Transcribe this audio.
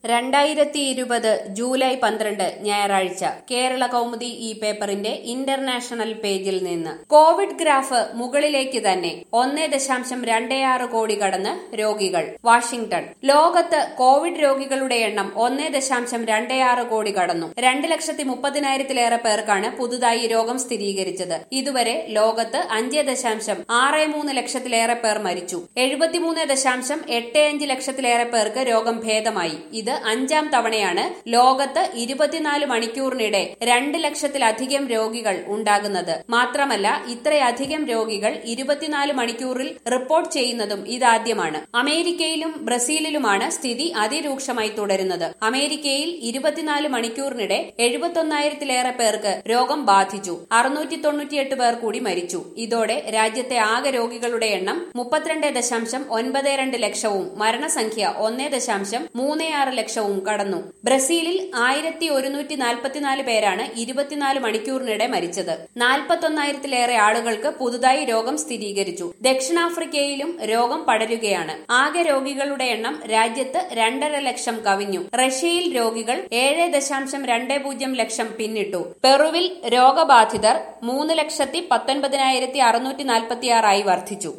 രണ്ടായിരത്തി ഇരുപത് ജൂലൈ പന്ത്രണ്ട് ഞായറാഴ്ച കേരള കൗമുദി ഈ പേപ്പറിന്റെ ഇന്റർനാഷണൽ പേജിൽ നിന്ന് കോവിഡ് ഗ്രാഫ് മുകളിലേക്ക് തന്നെ ഒന്നേ ദശാംശം രണ്ടേ ആറ് കോടി കടന്ന് രോഗികൾ വാഷിംഗ്ടൺ ലോകത്ത് കോവിഡ് രോഗികളുടെ എണ്ണം ഒന്നേ ദശാംശം രണ്ടേ ആറ് കോടി കടന്നു രണ്ട് ലക്ഷത്തി മുപ്പതിനായിരത്തിലേറെ പേർക്കാണ് പുതുതായി രോഗം സ്ഥിരീകരിച്ചത് ഇതുവരെ ലോകത്ത് അഞ്ച് ദശാംശം ആറ് മൂന്ന് ലക്ഷത്തിലേറെ പേർ മരിച്ചു എഴുപത്തിമൂന്ന് ദശാംശം എട്ട് അഞ്ച് ലക്ഷത്തിലേറെ പേർക്ക് രോഗം ഭേദമായി ഇത് അഞ്ചാം തവണയാണ് ലോകത്ത് ഇരുപത്തിനാല് മണിക്കൂറിനിടെ രണ്ട് ലക്ഷത്തിലധികം രോഗികൾ ഉണ്ടാകുന്നത് മാത്രമല്ല ഇത്രയധികം രോഗികൾ ഇരുപത്തിനാല് മണിക്കൂറിൽ റിപ്പോർട്ട് ചെയ്യുന്നതും ഇതാദ്യമാണ് അമേരിക്കയിലും ബ്രസീലിലുമാണ് സ്ഥിതി അതിരൂക്ഷമായി തുടരുന്നത് അമേരിക്കയിൽ ഇരുപത്തിനാല് മണിക്കൂറിനിടെ എഴുപത്തൊന്നായിരത്തിലേറെ പേർക്ക് രോഗം ബാധിച്ചു അറുന്നൂറ്റി തൊണ്ണൂറ്റിയെട്ട് പേർ കൂടി മരിച്ചു ഇതോടെ രാജ്യത്തെ ആകെ രോഗികളുടെ എണ്ണം മുപ്പത്തിരണ്ട് ദശാംശം ഒൻപത് രണ്ട് ലക്ഷവും മരണസംഖ്യ ഒന്നേ ദശാംശം മൂന്ന് ആറ് ലക്ഷവും കടന്നു ബ്രസീലിൽ ആയിരത്തി ഒരുന്നൂറ്റി നാൽപ്പത്തിനാല് പേരാണ് ഇരുപത്തിനാല് മണിക്കൂറിനിടെ മരിച്ചത് നാൽപ്പത്തൊന്നായിരത്തിലേറെ ആളുകൾക്ക് പുതുതായി രോഗം സ്ഥിരീകരിച്ചു ദക്ഷിണാഫ്രിക്കയിലും രോഗം പടരുകയാണ് ആകെ രോഗികളുടെ എണ്ണം രാജ്യത്ത് രണ്ടര ലക്ഷം കവിഞ്ഞു റഷ്യയിൽ രോഗികൾ ഏഴ് ദശാംശം രണ്ട് പൂജ്യം ലക്ഷം പിന്നിട്ടു പെറുവിൽ രോഗബാധിതർ മൂന്ന് ലക്ഷത്തി പത്തൊൻപതിനായിരത്തി അറുന്നൂറ്റി നാൽപ്പത്തിയാറായി വർദ്ധിച്ചു